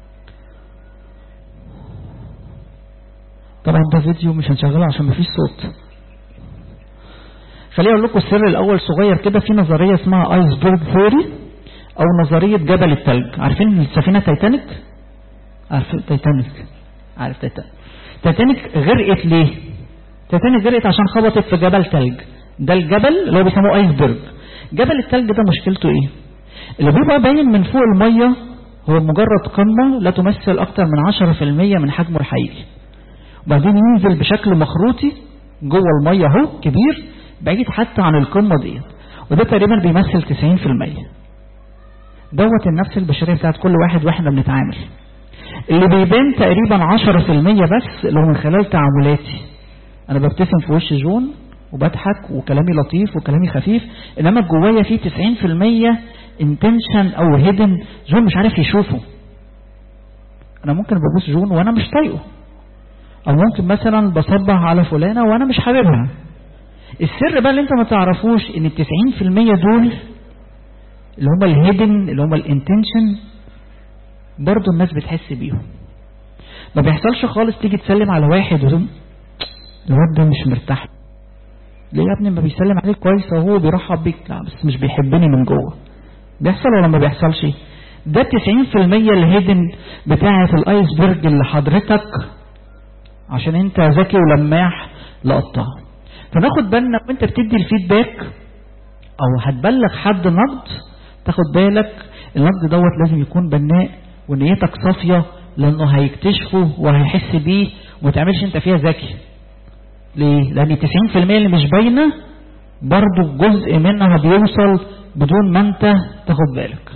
طبعا ده فيديو مش هنشغله عشان مفيش صوت خليني اقول لكم السر الاول صغير كده في نظريه اسمها ايسبرج ثيوري او نظريه جبل الثلج عارفين السفينه تايتانيك عارف تايتانيك عارف تايتانيك تايتانيك غرقت ليه تايتانيك غرقت عشان خبطت في جبل ثلج ده الجبل اللي هو بيسموه ايسبرج جبل الثلج ده مشكلته ايه اللي بيبقى باين من فوق الميه هو مجرد قمه لا تمثل اكتر من 10% من حجمه الحقيقي وبعدين ينزل بشكل مخروطي جوه الميه اهو كبير بعيد حتى عن القمة ديت وده تقريبا بيمثل 90% دوت النفس البشرية بتاعت كل واحد واحنا بنتعامل اللي بيبان تقريبا 10% بس اللي هو من خلال تعاملاتي انا ببتسم في وش جون وبضحك وكلامي لطيف وكلامي خفيف انما جوايا فيه 90% انتنشن او هيدن جون مش عارف يشوفه انا ممكن ببوس جون وانا مش طايقه او ممكن مثلا بصبح على فلانة وانا مش حاببها السر بقى اللي انت ما تعرفوش ان التسعين في المية دول اللي هم الهيدن اللي هم الانتنشن برضو الناس بتحس بيهم ما بيحصلش خالص تيجي تسلم على واحد وتقول الواد ده مش مرتاح ليه يا ابني ما بيسلم عليك كويس وهو بيرحب بيك لا بس مش بيحبني من جوه بيحصل ولا ما بيحصلش ده 90% الهيدن بتاعة الايسبرج اللي حضرتك عشان انت ذكي ولماح لقطها فناخد بالنا وانت بتدي الفيدباك او هتبلغ حد نقد تاخد بالك النقد دوت لازم يكون بناء ونيتك صافية لانه هيكتشفه وهيحس بيه وما تعملش انت فيها ذكي ليه لان 90% اللي مش باينه برضو جزء منها بيوصل بدون ما انت تاخد بالك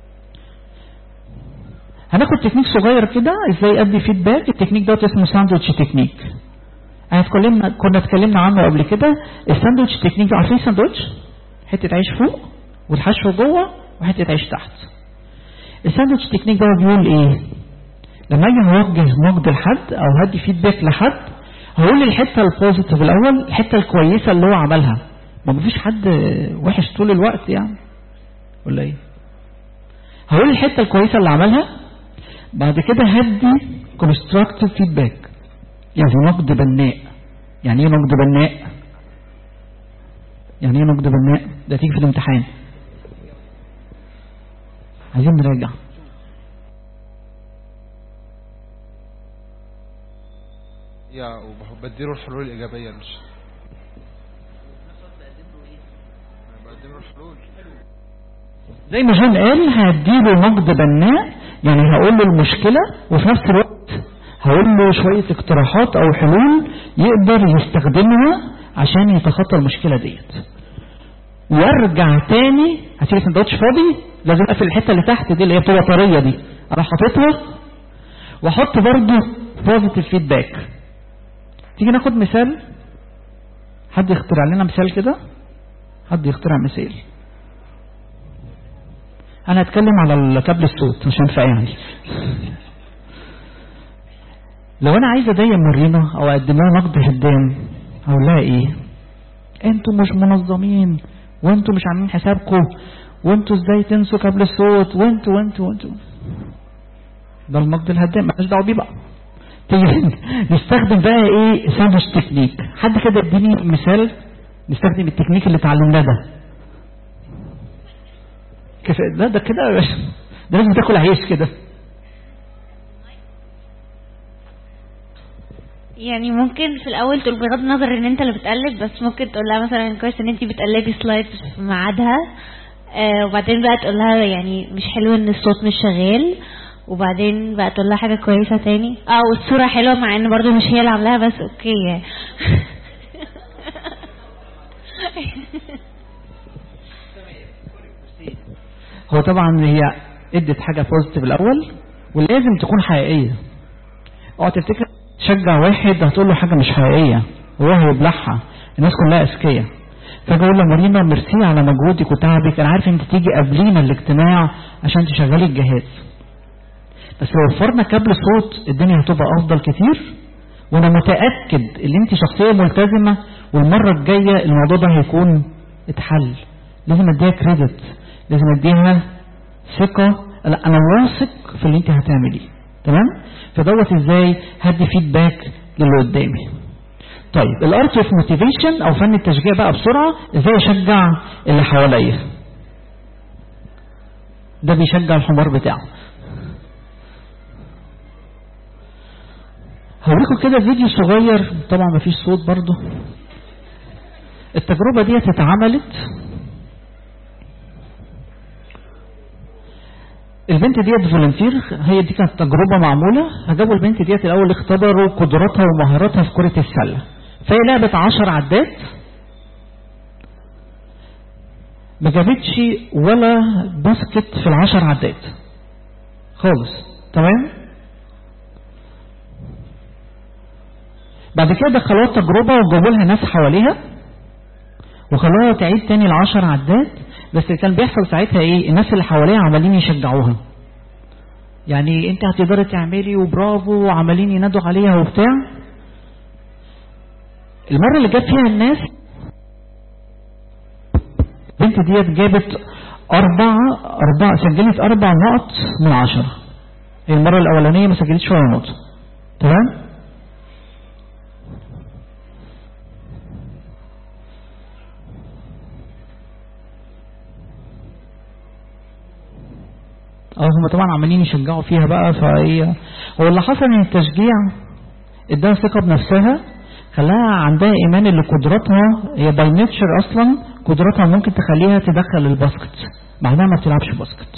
هناخد تكنيك صغير كده ازاي ادي فيدباك التكنيك دوت اسمه ساندوتش تكنيك احنا اتكلمنا كنا اتكلمنا عنه قبل كده الساندوتش تكنيك عارفين ساندوتش حته عيش فوق والحشو جوه وحته عيش تحت الساندوتش تكنيك ده بيقول ايه لما اجي اوجه نقد لحد او هدي فيدباك لحد هقول الحته البوزيتيف الاول الحته الكويسه اللي هو عملها ما مفيش حد وحش طول الوقت يعني ولا ايه هقول الحته الكويسه اللي عملها بعد كده هدي كونستراكتيف فيدباك يعني نقد بناء يعني ايه نقد بناء يعني ايه نقد بناء ده تيجي في الامتحان عايزين نراجع يا وبديله الحلول الإيجابية مش بقدم له الحلول زي ما جون قال هديله نقد بناء يعني هقول له المشكلة وفي نفس الوقت هقول له شوية اقتراحات او حلول يقدر يستخدمها عشان يتخطى المشكلة ديت وارجع تاني هتيجي سندوتش فاضي لازم اقفل الحتة اللي تحت دي اللي هي بتبقى طرية دي انا حاططها واحط برضه بوزيتيف فيدباك تيجي ناخد مثال حد حد يخترع لنا مثال كده حد يخترع مثال انا هتكلم على كابل الصوت مش هينفع يعني لو انا عايز اضايق مارينا او اقدم لها نقد هدام هقول لها ايه انتوا مش منظمين وانتوا مش عاملين حسابكم وانتوا ازاي تنسوا كابل الصوت وانتوا وانتوا وانتوا ده النقد الهدام مالناش دعوه بيه بقى تيجي نستخدم بقى ايه ساندويتش تكنيك حد كده اديني مثال نستخدم التكنيك اللي اتعلمناه ده كيف لا ده كده يا باشا ده لازم تاكل عيش كده يعني ممكن في الاول تقول بغض النظر ان انت اللي بتقلب بس ممكن تقول لها مثلا كويس ان انت بتقلبي سلايدز في ميعادها آه وبعدين بقى تقول لها يعني مش حلو ان الصوت مش شغال وبعدين بقى تقول لها حاجه كويسه تاني اه والصوره حلوه مع ان برضو مش هي اللي عاملاها بس اوكي يعني هو طبعا هي ادت حاجة بوزيتيف الأول ولازم تكون حقيقية اوعى تفتكر تشجع واحد هتقول له حاجة مش حقيقية وهو هيبلعها الناس كلها أذكياء فاجي اقول لمريم ميرسي على مجهودك وتعبك انا عارف انت تيجي قبلينا الاجتماع عشان تشغلي الجهاز بس لو وفرنا كابل صوت الدنيا هتبقى افضل كتير وانا متاكد ان انت شخصيه ملتزمه والمره الجايه الموضوع ده هيكون اتحل لازم اديها كريدت لازم اديها ثقه لا انا واثق في اللي انت هتعمليه تمام فدوت ازاي هدي فيدباك للي قدامي طيب الارت اوف موتيفيشن او فن التشجيع بقى بسرعه ازاي اشجع اللي حواليا ده بيشجع الحمار بتاعه هوريكم كده فيديو صغير طبعا مفيش صوت برضو التجربة دي اتعملت البنت ديت فولنتير هي دي كانت تجربة معمولة هجابوا البنت ديت الأول اختبروا قدراتها ومهاراتها في كرة السلة فهي لعبت عشر عدات ما جابتش ولا باسكت في العشر عدات خالص تمام بعد كده دخلوها تجربة وجابوا لها ناس حواليها وخلوها تعيد تاني العشر عدات بس اللي كان بيحصل ساعتها ايه الناس اللي حواليها عمالين يشجعوها يعني انت هتقدري تعملي وبرافو وعمالين ينادوا عليها وبتاع المرة اللي جاب فيها الناس البنت ديت جابت أربعة أربعة سجلت أربع نقط من عشرة هي المرة الأولانية ما سجلتش ولا نقطة تمام اه هم طبعا عمالين يشجعوا فيها بقى فهي هو اللي حصل ان التشجيع اداها ثقه بنفسها خلاها عندها ايمان ان قدراتها هي باي نيتشر اصلا قدراتها ممكن تخليها تدخل الباسكت مع انها ما بتلعبش باسكت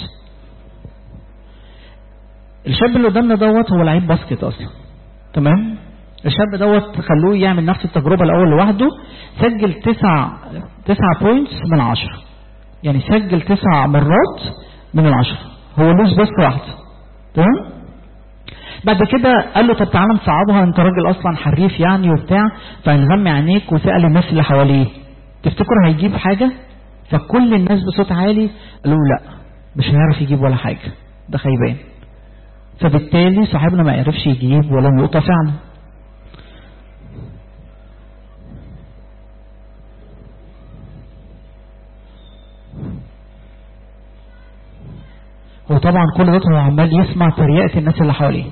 الشاب اللي قدامنا دوت هو لعيب باسكت اصلا تمام الشاب دوت خلوه يعمل نفس التجربه الاول لوحده سجل تسع تسع بوينتس من عشرة يعني سجل تسع مرات من العشرة هو لوز بس واحدة تمام بعد كده قال له طب تعالى نصعبها انت راجل اصلا حريف يعني وبتاع فنغمي عينيك وسأل الناس اللي حواليه تفتكر هيجيب حاجة فكل الناس بصوت عالي قالوا لا مش هيعرف يجيب ولا حاجة ده خيبان فبالتالي صاحبنا ما عرفش يجيب ولا نقطة فعلا هو طبعا كل ده هو عمال يسمع تريقة الناس اللي حواليه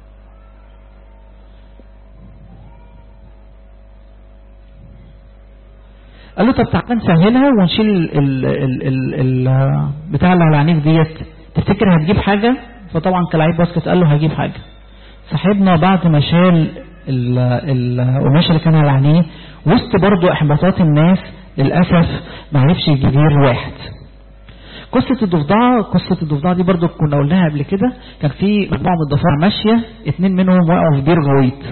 قال له طب تعالى نسهلها ونشيل ال ال ال ال بتاع اللي على عينيك ديت تفتكر هتجيب حاجة فطبعا كلاعب باسكت قال له هجيب حاجة صاحبنا بعد ما شال القماشه اللي كان على عينيه وسط برضه احباطات الناس للاسف ما عرفش يجيب غير واحد قصة الضفدعة قصة الضفدعة دي برضو كنا قلناها قبل كده كان في مجموعة من الضفادع ماشية اتنين منهم وقعوا في بير غويط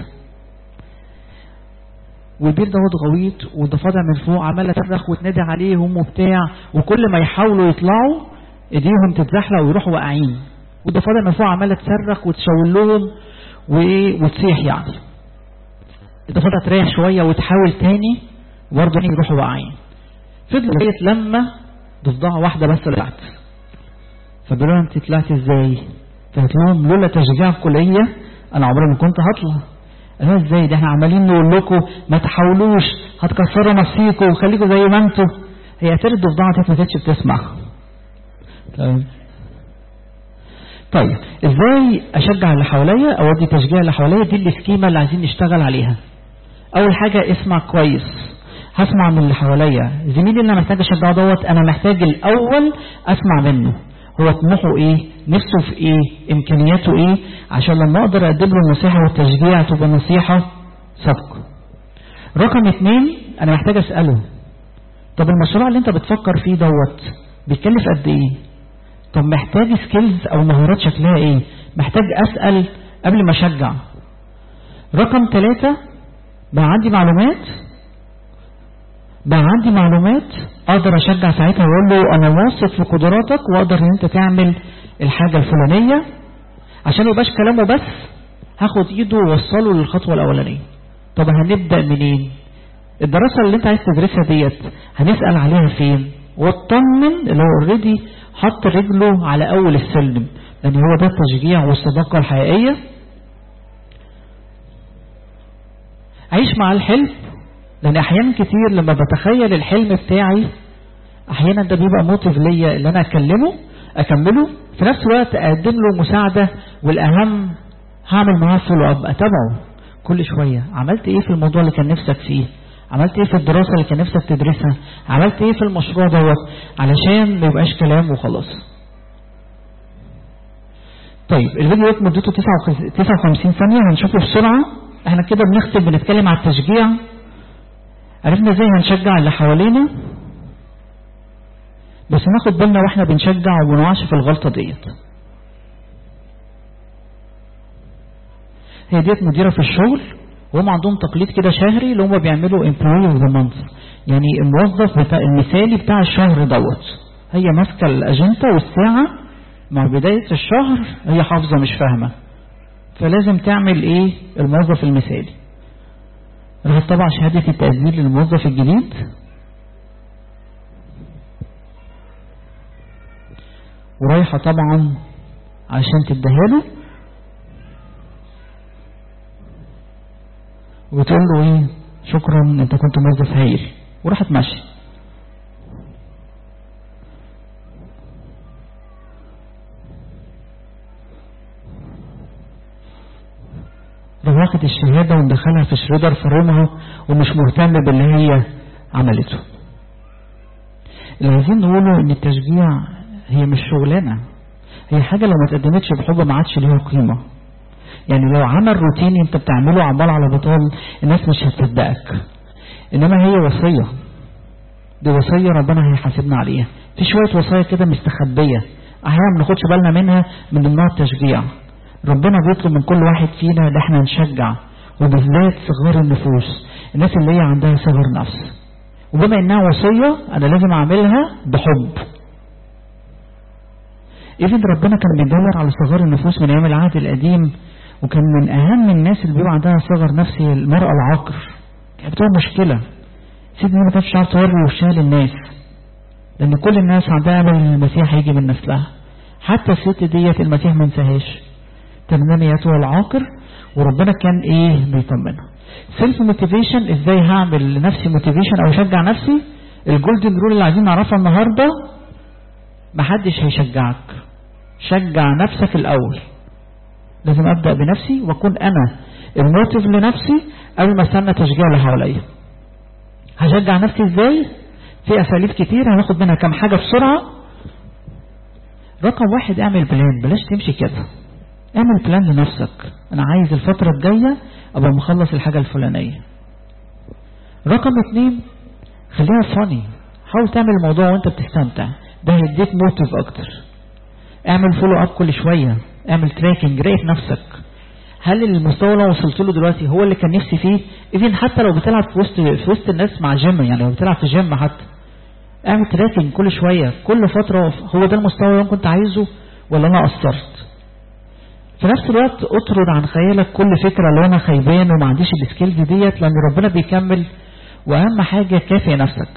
والبير دوت غويط والضفادع من فوق عمالة تصرخ وتنادي عليهم وبتاع وكل ما يحاولوا يطلعوا ايديهم تتزحلق ويروحوا واقعين والضفادع من فوق عمالة تصرخ وتشاور لهم وتصيح يعني الضفادع تريح شوية وتحاول تاني وبرضه يعني يروحوا واقعين فضلوا لغايه لما ضفدعه واحده بس طلعت فبيقولوا لها انت طلعتي ازاي؟ فقالت لهم لولا تشجيع الكليه انا عمري ما كنت هطلع قالوا لها ازاي ده احنا عمالين نقول لكم ما تحاولوش هتكسروا نفسيكم وخليكم زي ما انتم هي اتاري الضفدعه دي ما كانتش بتسمع طيب طيب ازاي اشجع اللي حواليا او ادي تشجيع اللي حواليا دي السكيمه اللي عايزين نشتغل عليها اول حاجه اسمع كويس هسمع من اللي حواليا زميلي اللي انا محتاج اشجعه دوت انا محتاج الاول اسمع منه هو طموحه ايه نفسه في ايه امكانياته ايه عشان لما اقدر اقدم له النصيحه والتشجيع تبقى نصيحه صدق رقم اتنين انا محتاج اساله طب المشروع اللي انت بتفكر فيه دوت بيتكلف قد ايه طب محتاج سكيلز او مهارات شكلها ايه محتاج اسال قبل ما اشجع رقم ثلاثة بقى عندي معلومات بقى عندي معلومات اقدر اشجع ساعتها واقول له انا واثق في قدراتك واقدر ان انت تعمل الحاجة الفلانية عشان ما يبقاش كلامه بس هاخد ايده ووصله للخطوة الاولانية طب هنبدأ منين الدراسة اللي انت عايز تدرسها ديت هنسأل عليها فين واطمن اللي هو اوريدي حط رجله على اول السلم لان هو ده التشجيع والصداقة الحقيقية عيش مع الحلم لان احيانا كتير لما بتخيل الحلم بتاعي احيانا ده بيبقى موتيف ليا اللي انا اكلمه اكمله في نفس الوقت اقدم له مساعدة والاهم هعمل معاه فولو اب اتابعه كل شوية عملت ايه في الموضوع اللي كان نفسك فيه عملت ايه في الدراسة اللي كان نفسك تدرسها عملت ايه في المشروع دوت علشان ما يبقاش كلام وخلاص طيب الفيديو ده مدته 59 ثانية هنشوفه بسرعة احنا كده بنختم بنتكلم على التشجيع عرفنا ازاي هنشجع اللي حوالينا بس ناخد بالنا واحنا بنشجع وما نقعش في الغلطة ديت هي ديت مديرة في الشغل وهم عندهم تقليد كده شهري اللي هم بيعملوا employee of the month يعني الموظف بتاع المثالي بتاع الشهر دوت هي ماسكة الأجندة والساعة مع بداية الشهر هي حافظة مش فاهمة فلازم تعمل ايه الموظف المثالي راح طبعا شهادة التقدير للموظف الجديد ورايحة طبعا عشان تديها له وتقول له ايه شكرا انت كنت موظف هايل وراحت ماشي راح واخد الشهاده ومدخلها في شريدر فرمها ومش مهتم باللي هي عملته اللي عايزين نقوله ان التشجيع هي مش شغلانه هي حاجه لو ما اتقدمتش بحب ما عادش ليها قيمه يعني لو عمل روتيني انت بتعمله عمال على بطال الناس مش هتصدقك انما هي وصية دي وصية ربنا هيحاسبنا عليها في شوية وصايا كده مستخبية احيانا ما بناخدش بالنا منها من ضمنها التشجيع ربنا بيطلب من كل واحد فينا ان احنا نشجع وبالذات صغار النفوس الناس اللي هي عندها صغر نفس وبما انها وصية انا لازم اعملها بحب إذن ربنا كان بيدور على صغار النفوس من أيام العهد القديم وكان من أهم الناس اللي بيبقى عندها صغر نفسي المرأة العاقر كانت بتبقى مشكلة الست دي ما كانتش عارفة توري وشها للناس لأن كل الناس عندها أمل إن المسيح هيجي من نسلها حتى الست ديت المسيح ما انساهاش تمنى يسوع العاقر وربنا كان إيه بيطمنها سيلف موتيفيشن إزاي هعمل لنفسي موتيفيشن أو أشجع نفسي الجولدن رول اللي عايزين نعرفها النهارده محدش هيشجعك شجع نفسك الأول لازم أبدأ بنفسي وأكون أنا الموتيف لنفسي قبل ما استنى تشجيع اللي حواليا هشجع نفسي ازاي في أساليب كتير هناخد منها كام حاجة بسرعة رقم واحد اعمل بلان بلاش تمشي كده اعمل بلان لنفسك انا عايز الفترة الجاية ابقى مخلص الحاجة الفلانية رقم اتنين خليها فاني حاول تعمل الموضوع وانت بتستمتع ده هيديك موتيف اكتر اعمل فولو اب كل شوية اعمل تراكنج راقب نفسك هل المستوى اللي وصلت له دلوقتي هو اللي كان نفسي فيه اذن حتى لو بتلعب في وسط في وسط الناس مع جيم يعني لو بتلعب في جيم حتى اعمل تراكنج كل شوية كل فترة هو ده المستوى اللي انا كنت عايزه ولا انا قصرت في نفس الوقت اطرد عن خيالك كل فكرة لو انا خيبان وما عنديش السكيلز ديت لان ربنا بيكمل واهم حاجة كافئ نفسك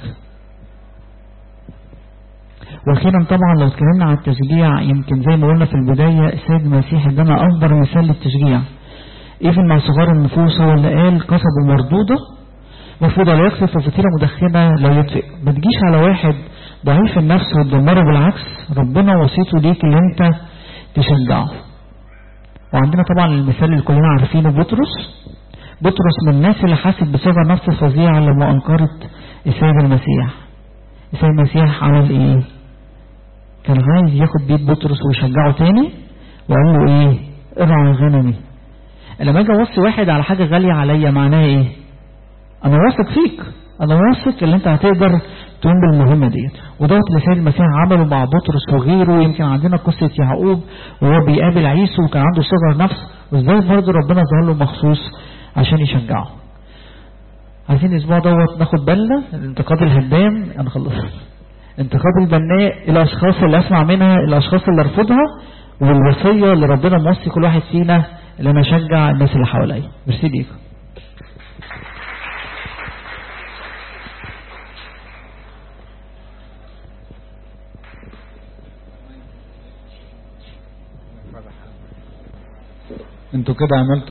واخيرا طبعا لو اتكلمنا عن التشجيع يمكن زي ما قلنا في البداية السيد المسيح ادانا اكبر مثال للتشجيع ايفن مع صغار النفوس هو اللي قال قصب مردودة مفروض لا يقصف وفتيلة مدخنة لا يطفئ ما تجيش على واحد ضعيف النفس وتدمره بالعكس ربنا وصيته ليك اللي انت تشجعه وعندنا طبعا المثال اللي كلنا عارفينه بطرس بطرس من الناس اللي حست بصغر نفس فظيعة لما انكرت السيد المسيح السيد المسيح عمل ايه كان عايز ياخد بيت بطرس ويشجعه تاني وقال له ايه ارعى غنمي لما اجي اوصي واحد على حاجة غالية عليا معناها ايه انا واثق فيك انا واثق ان انت هتقدر تقوم بالمهمة ديت ودوت اللي سيد المسيح عمله مع بطرس وغيره يمكن عندنا قصة يعقوب وهو بيقابل عيسو وكان عنده صغر نفس وازاي برضه ربنا ظهر له مخصوص عشان يشجعه عايزين الاسبوع دوت ناخد بالنا الانتقاد الهدام انا خلصت انتقاد البناء الاشخاص اللي اسمع منها الاشخاص اللي ارفضها والوصية اللي ربنا موصي كل واحد فينا اللي انا اشجع الناس اللي حواليا ميرسي ليكم انتوا كده عملتوا